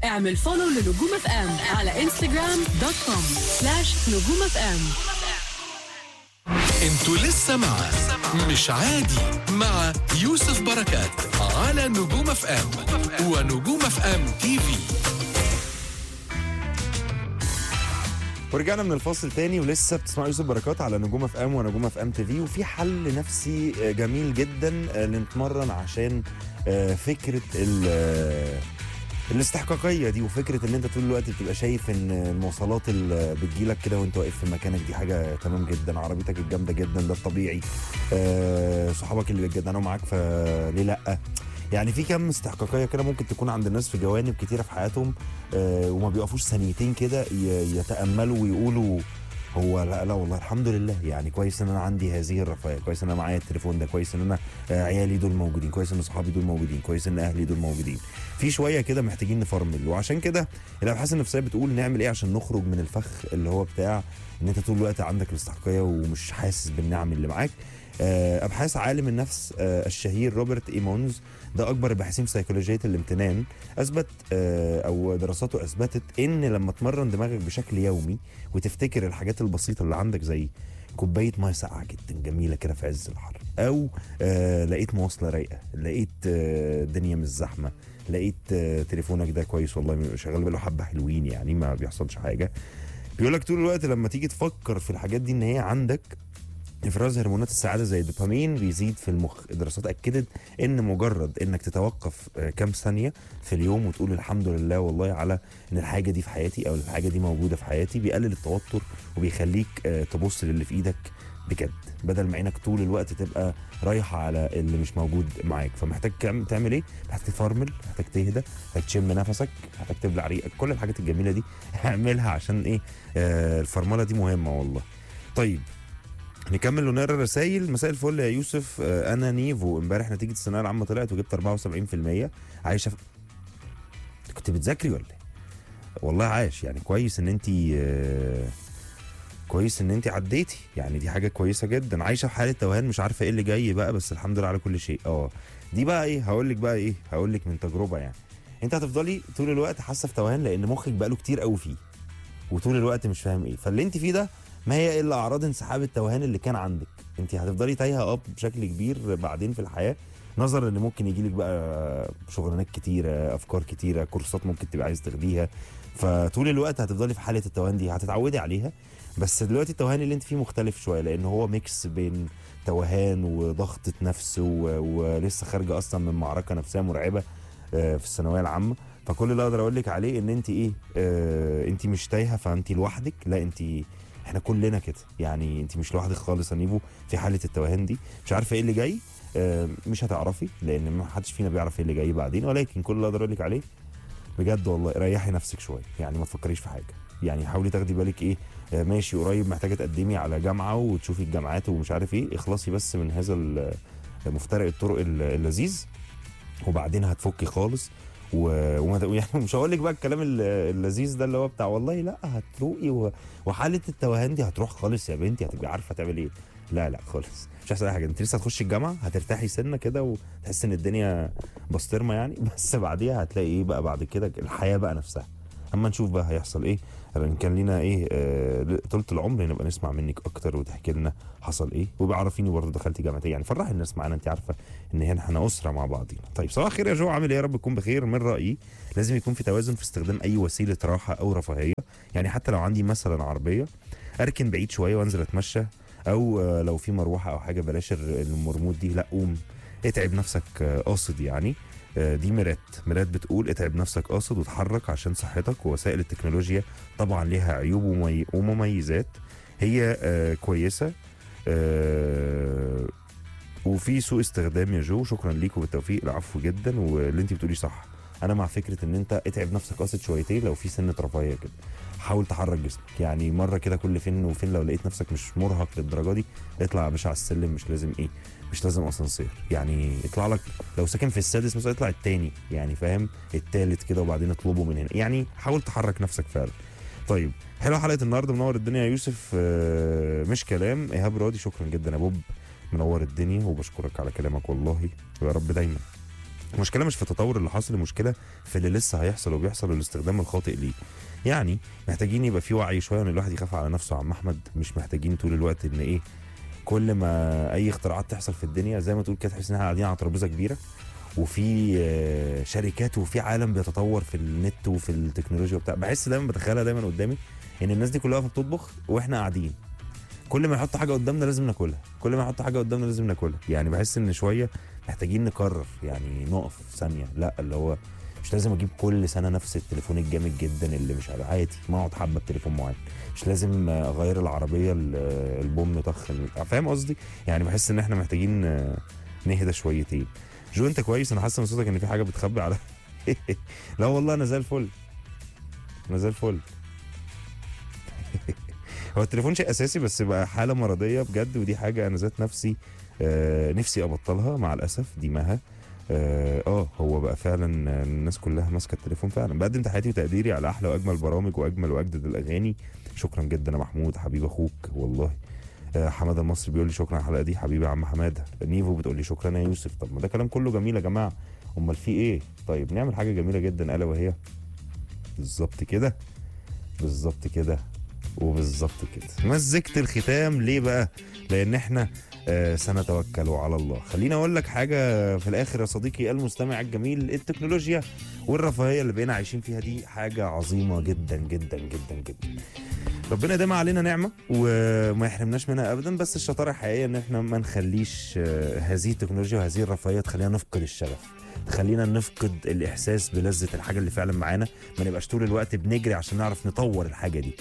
اعمل فولو لنجوم اف ام على انستغرام دوت كوم سلاش نجوم اف ام انتوا لسه مع مش عادي مع يوسف بركات على نجوم اف ام ونجوم اف ام تي في ورجعنا من الفاصل تاني ولسه بتسمعوا يوسف بركات على نجوم اف ام ونجوم اف ام تي في وفي حل نفسي آه، جميل جدا آه، نتمرن عشان آه، فكره ال آه، الاستحقاقيه دي وفكره ان انت طول الوقت بتبقى شايف ان المواصلات اللي بتجيلك كده وانت واقف في مكانك دي حاجه تمام جدا عربيتك الجامده جدا ده الطبيعي آه، صحابك اللي بيتجدعوا معاك فليه لا يعني في كم استحقاقيه كده ممكن تكون عند الناس في جوانب كتيره في حياتهم آه، وما بيقفوش ثانيتين كده ي- يتاملوا ويقولوا هو لا لا والله الحمد لله يعني كويس ان انا عندي هذه الرفاهيه كويس ان انا معايا التليفون ده كويس ان انا آه، عيالي دول موجودين كويس ان صحابي دول موجودين كويس ان اهلي دول موجودين في شويه كده محتاجين نفرمل وعشان كده الابحاث النفسيه بتقول نعمل ايه عشان نخرج من الفخ اللي هو بتاع ان انت طول الوقت عندك الاستحقاقيه ومش حاسس بالنعم اللي معاك آه، ابحاث عالم النفس آه، الشهير روبرت ايمونز ده اكبر الباحثين في سيكولوجيه الامتنان اثبت آه، او دراساته اثبتت ان لما تمرن دماغك بشكل يومي وتفتكر الحاجات البسيطه اللي عندك زي كوبايه ميه ساقعه جدا جميله كده في عز الحر او آه لقيت مواصله رايقه لقيت آه الدنيا مش زحمه لقيت آه تليفونك ده كويس والله شغال بقاله حبه حلوين يعني ما بيحصلش حاجه بيقول لك طول الوقت لما تيجي تفكر في الحاجات دي ان هي عندك افراز هرمونات السعاده زي الدوبامين بيزيد في المخ الدراسات اكدت ان مجرد انك تتوقف آه، كام ثانيه في اليوم وتقول الحمد لله والله على ان الحاجه دي في حياتي او الحاجه دي موجوده في حياتي بيقلل التوتر وبيخليك آه، تبص للي في ايدك بجد بدل ما عينك طول الوقت تبقى رايحه على اللي مش موجود معاك فمحتاج كم- تعمل ايه محتاج تفرمل محتاج تهدى محتاج تشم نفسك محتاج تبلع ريقك كل الحاجات الجميله دي اعملها عشان ايه آه الفرمله دي مهمه والله طيب نكمل ونقرا الرسايل مساء الفل يا يوسف آه، انا نيفو امبارح نتيجه الثانويه العامه طلعت وجبت 74% عايشه في... كنت بتذاكري ولا ايه؟ والله عاش يعني كويس ان انت كويس ان انت عديتي يعني دي حاجه كويسه جدا عايشه في حاله توهان مش عارفه ايه اللي جاي بقى بس الحمد لله على كل شيء اه دي بقى ايه هقول لك بقى ايه هقول لك من تجربه يعني انت هتفضلي طول الوقت حاسه في توهان لان مخك بقاله كتير قوي فيه وطول الوقت مش فاهم ايه فاللي انت فيه ده ما هي الا اعراض انسحاب التوهان اللي كان عندك انت هتفضلي تايهه اه بشكل كبير بعدين في الحياه نظرا ان ممكن يجيلك بقى شغلانات كتيره افكار كتيره كورسات ممكن تبقى عايز تاخديها فطول الوقت هتفضلي في حاله التوهان دي هتتعودي عليها بس دلوقتي التوهان اللي انت فيه مختلف شويه لان هو ميكس بين توهان وضغطة نفس و... ولسه خارجه اصلا من معركه نفسيه مرعبه آه، في الثانويه العامه فكل اللي اقدر اقول لك عليه ان انت ايه آه انت مش تايهه فانت لوحدك لا انت احنا كلنا كده يعني انت مش لوحدك خالص يا نيفو في حاله التوهان دي مش عارفه ايه اللي جاي آه مش هتعرفي لان ما حدش فينا بيعرف ايه اللي جاي بعدين ولكن كل اللي اقدر اقول لك عليه بجد والله ريحي نفسك شويه يعني ما تفكريش في حاجه يعني حاولي تاخدي بالك ايه آه، ماشي قريب محتاجه تقدمي على جامعه وتشوفي الجامعات ومش عارف ايه اخلصي بس من هذا ال- مفترق الطرق ال- اللذيذ وبعدين هتفكي خالص و- وما يعني مش هقول لك بقى الكلام ال- اللذيذ ده اللي هو بتاع والله لا هتروقي و... وحاله التوهان دي هتروح خالص يا بنتي هتبقي عارفه تعمل ايه لا لا خالص مش هيحصل اي حاجه انت لسه هتخشي الجامعه هترتاحي سنه كده وتحس ان الدنيا بسطرمه يعني بس بعديها هتلاقي ايه بقى بعد كده الحياه بقى نفسها اما نشوف بقى هيحصل ايه ان كان لينا ايه آه طولة العمر نبقى نسمع منك اكتر وتحكي لنا حصل ايه وبعرفيني برضه دخلتي جامعه ايه يعني فرحي الناس معانا انت عارفه ان هنا احنا اسره مع بعضينا طيب صباح الخير يا جو عامل ايه يا رب تكون بخير من رايي لازم يكون في توازن في استخدام اي وسيله راحه او رفاهيه يعني حتى لو عندي مثلا عربيه اركن بعيد شويه وانزل اتمشى او آه، لو في مروحه او حاجه بلاش الر- المرمود دي لا قوم اتعب نفسك آه، قاصد يعني آه، دي ميرات ميرات بتقول اتعب نفسك قاصد وتحرك عشان صحتك ووسائل التكنولوجيا طبعا ليها عيوب ومي- ومميزات هي آه، كويسه آه، وفي سوء استخدام يا جو شكرا ليكم بالتوفيق العفو جدا واللي انت بتقوليه صح انا مع فكره ان انت اتعب نفسك قاصد شويتين لو في سنه رفاهيه كده حاول تحرك جسمك يعني مره كده كل فين وفين لو لقيت نفسك مش مرهق للدرجه دي اطلع يا باشا على السلم مش لازم ايه مش لازم اسانسير يعني اطلع لك لو ساكن في السادس مثلا اطلع التاني يعني فاهم التالت كده وبعدين اطلبه من هنا يعني حاول تحرك نفسك فعلا طيب حلوه حلقه النهارده منور الدنيا يا يوسف آه، مش كلام ايهاب راضي شكرا جدا يا بوب منور الدنيا وبشكرك على كلامك والله ويا رب دايما المشكله مش في التطور اللي حاصل المشكله في اللي لسه هيحصل وبيحصل والاستخدام الخاطئ ليه يعني محتاجين يبقى في وعي شويه ان الواحد يخاف على نفسه يا عم احمد مش محتاجين طول الوقت ان ايه كل ما اي اختراعات تحصل في الدنيا زي ما تقول كده تحس ان احنا قاعدين على ترابيزه كبيره وفي آه، شركات وفي عالم بيتطور في النت وفي التكنولوجيا وبتاع بحس دايما بتخيلها دايما قدامي ان الناس دي كلها واقفه بتطبخ واحنا قاعدين كل ما يحط حاجه قدامنا لازم ناكلها كل ما يحط حاجه قدامنا لازم ناكلها يعني بحس ان شويه محتاجين نقرر يعني نقف ثانيه لا اللي هو مش لازم اجيب كل سنه نفس التليفون الجامد جدا اللي مش عارف عادي ما اقعد حبه بتليفون معين مش لازم آه، اغير العربيه ال- آه، البوم طخ ال- فاهم قصدي يعني بحس ان احنا محتاجين آه، نهدى شويتين جو انت كويس انا حاسس من صوتك ان في حاجه بتخبي على لا والله انا زي الفل انا زي الفل هو التليفون شيء اساسي بس بقى حاله مرضيه بجد ودي حاجه انا ذات نفسي آه نفسي ابطلها مع الاسف دي مها اه آه، هو بقى فعلا آه، الناس كلها ماسكه التليفون فعلا بقدم تحياتي وتقديري على احلى واجمل برامج واجمل واجدد الاغاني شكرا جدا يا محمود حبيب اخوك والله آه، حماده المصري بيقول لي شكرا على الحلقه دي حبيبي يا عم حماده نيفو بتقول لي شكرا يا يوسف طب ما ده كلام كله جميل يا جماعه امال في ايه طيب نعمل حاجه جميله جدا الا وهي بالظبط كده بالظبط كده وبالظبط كده مزجت الختام ليه بقى لان احنا آه سنتوكل على الله خليني اقول لك حاجه في الاخر يا صديقي المستمع الجميل التكنولوجيا والرفاهيه اللي بقينا عايشين فيها دي حاجه عظيمه جدا جدا جدا جدا ربنا يديم علينا نعمه وما يحرمناش منها ابدا بس الشطاره الحقيقيه ان احنا ما نخليش آه، هذه التكنولوجيا وهذه الرفاهيه تخلينا نفقد الشغف تخلينا نفقد الاحساس بلذه الحاجه اللي فعلا معانا ما نبقاش طول الوقت بنجري عشان نعرف نطور الحاجه دي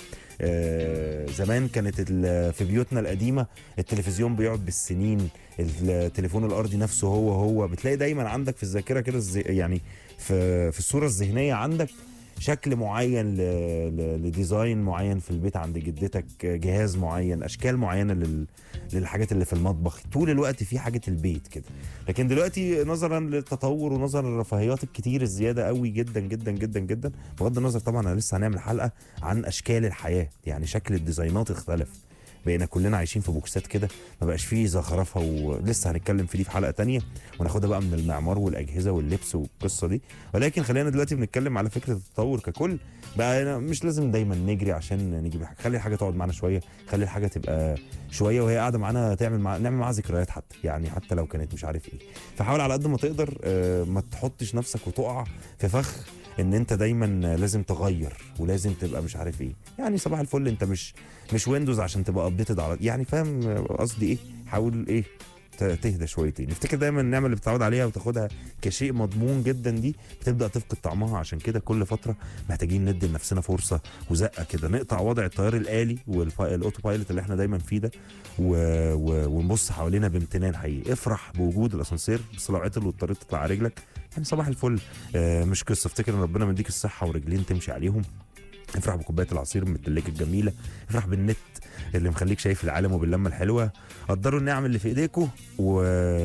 آه، زمان كانت ال- في بيوتنا القديمه التلفزيون بيقعد بالسنين التليفون الارضي نفسه هو هو بتلاقي دايما عندك في الذاكره كده الز- يعني في في الصوره الذهنيه عندك شكل معين ل... ل... لديزاين معين في البيت عند جدتك جهاز معين اشكال معينه لل... للحاجات اللي في المطبخ طول الوقت في حاجه البيت كده لكن دلوقتي نظرا للتطور ونظرا للرفاهيات الكتير الزياده قوي جدا جدا جدا جدا بغض النظر طبعا انا لسه هنعمل حلقه عن اشكال الحياه يعني شكل الديزاينات اختلف بقينا كلنا عايشين في بوكسات كده ما بقاش فيه زخرفه ولسه هنتكلم في دي في حلقه تانية وناخدها بقى من المعمار والاجهزه واللبس والقصه دي ولكن خلينا دلوقتي بنتكلم على فكره التطور ككل بقى أنا مش لازم دايما نجري عشان نجيب حاجه خلي الحاجه تقعد معانا شويه خلي الحاجه تبقى شويه وهي قاعده معانا تعمل مع... نعمل معاها ذكريات حتى يعني حتى لو كانت مش عارف ايه فحاول على قد ما تقدر آه، ما تحطش نفسك وتقع في فخ ان انت دايما لازم تغير ولازم تبقى مش عارف ايه يعني صباح الفل انت مش مش ويندوز عشان تبقى ابديتد على يعني فاهم قصدي ايه حاول ايه ت- تهدى شويتين نفتكر دايما النعمه اللي بتتعود عليها وتاخدها كشيء مضمون جدا دي بتبدا تفقد طعمها عشان كده كل فتره محتاجين ندي لنفسنا فرصه وزقه كده نقطع وضع التيار الالي والاوتو بايلوت اللي احنا دايما فيه ده و... و... ونبص حوالينا بامتنان حقيقي افرح بوجود الاسانسير بس لو عطل واضطريت تطلع على رجلك يعني صباح الفل آه مش قصه افتكر ان ربنا مديك الصحه ورجلين تمشي عليهم افرح بكوبايه العصير من التلاجة الجميله افرح بالنت اللي مخليك شايف العالم وباللمه الحلوه قدروا النعم اللي في ايديكم و...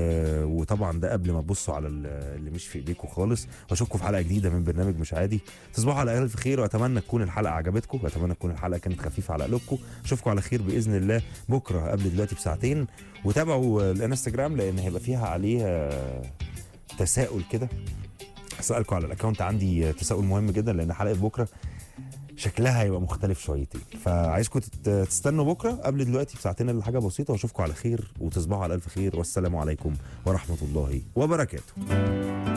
وطبعا ده قبل ما تبصوا على ال- اللي مش في ايديكم خالص واشوفكم في حلقه جديده من برنامج مش عادي تصبحوا على الف خير واتمنى تكون الحلقه عجبتكم واتمنى تكون الحلقه كانت خفيفه على قلوبكم اشوفكم على خير باذن الله بكره قبل دلوقتي بساعتين وتابعوا الانستجرام لان هيبقى فيها عليه آه، تساؤل كده اسالكم على الاكونت عندي تساؤل مهم جدا لان حلقه بكره شكلها هيبقى مختلف شويتين فعايزكم تت- تستنوا بكره قبل دلوقتي بساعتين الا حاجه بسيطه واشوفكم على خير وتصبحوا على الف خير والسلام عليكم ورحمه الله وبركاته